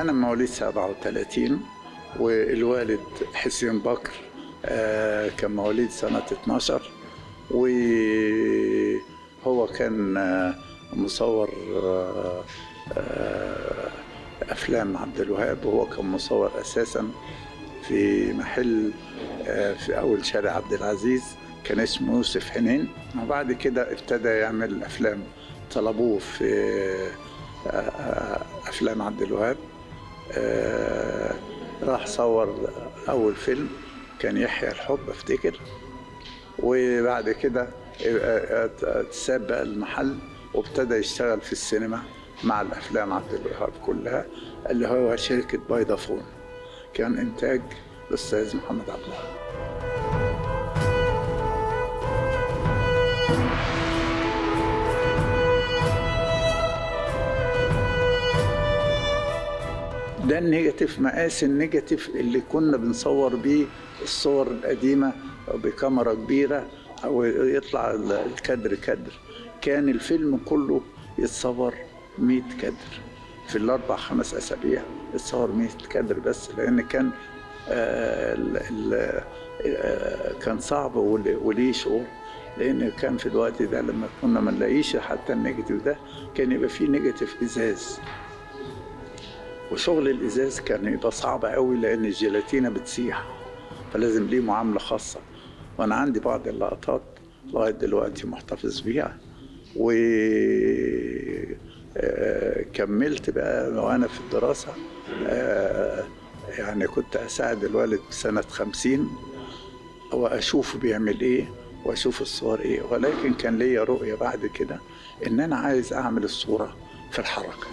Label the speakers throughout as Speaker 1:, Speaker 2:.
Speaker 1: أنا مواليد 37 والوالد حسين بكر آه، كان مواليد سنة 12 وهو كان آه، مصور آه، آه، أفلام عبد الوهاب وهو كان مصور أساسا في محل آه، في أول شارع عبد العزيز كان اسمه يوسف حنين وبعد كده ابتدى يعمل أفلام طلبوه في آه، آه، أفلام عبد الوهاب آه، راح صور أول فيلم كان يحيى الحب أفتكر وبعد كده آه، آه، ساب بقى المحل وابتدى يشتغل في السينما مع الأفلام عبد الوهاب كلها اللي هو شركة بايدافون كان إنتاج الأستاذ محمد عبد الوهاب ده النيجاتيف مقاس النيجاتيف اللي كنا بنصور بيه الصور القديمة بكاميرا كبيرة أو يطلع الكادر كادر كان الفيلم كله يتصور 100 كادر في الأربع خمس أسابيع يتصور 100 كادر بس لأن كان آه ال ال آه كان صعب ول- وليه شعور لأن كان في الوقت ده لما كنا ما نلاقيش حتى النيجاتيف ده كان يبقى فيه نيجاتيف إزاز وشغل الازاز كان يبقى صعب قوي لان الجيلاتينه بتسيح فلازم ليه معامله خاصه وانا عندي بعض اللقطات لغايه دلوقتي محتفظ بيها و آه، كملت بقى وانا في الدراسه آه، يعني كنت اساعد الوالد سنه خمسين واشوفه بيعمل ايه واشوف الصور ايه ولكن كان ليا رؤيه بعد كده ان انا عايز اعمل الصوره في الحركه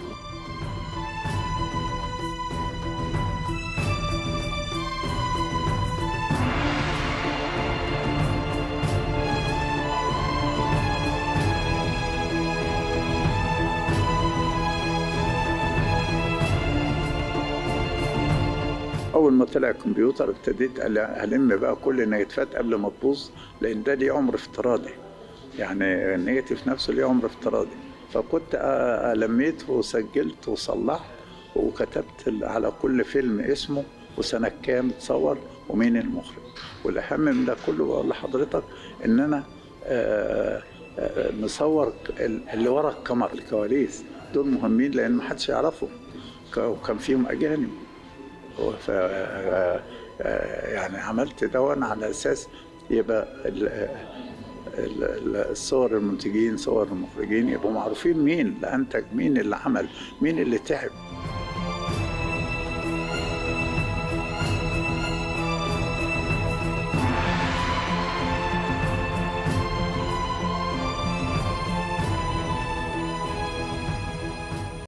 Speaker 1: اول ما طلع الكمبيوتر ابتديت أل- الم بقى كل النيجاتيفات قبل ما تبوظ لان ده ليه عمر افتراضي يعني النيجاتيف نفسه ليه عمر افتراضي فكنت أ- لميت وسجلت وصلحت وكتبت ال- على كل فيلم اسمه وسنة كام اتصور ومين المخرج والأهم من ده كله بقول لحضرتك إن أنا آه، آه، مصور ال- اللي ورا الكاميرا الكواليس دول مهمين لأن محدش يعرفهم ك- وكان فيهم أجانب ف آه، آه، يعني عملت دون على اساس يبقى ال- ال- ال- الصور المنتجين صور المخرجين يبقوا معروفين مين اللي انتج مين اللي عمل مين اللي تعب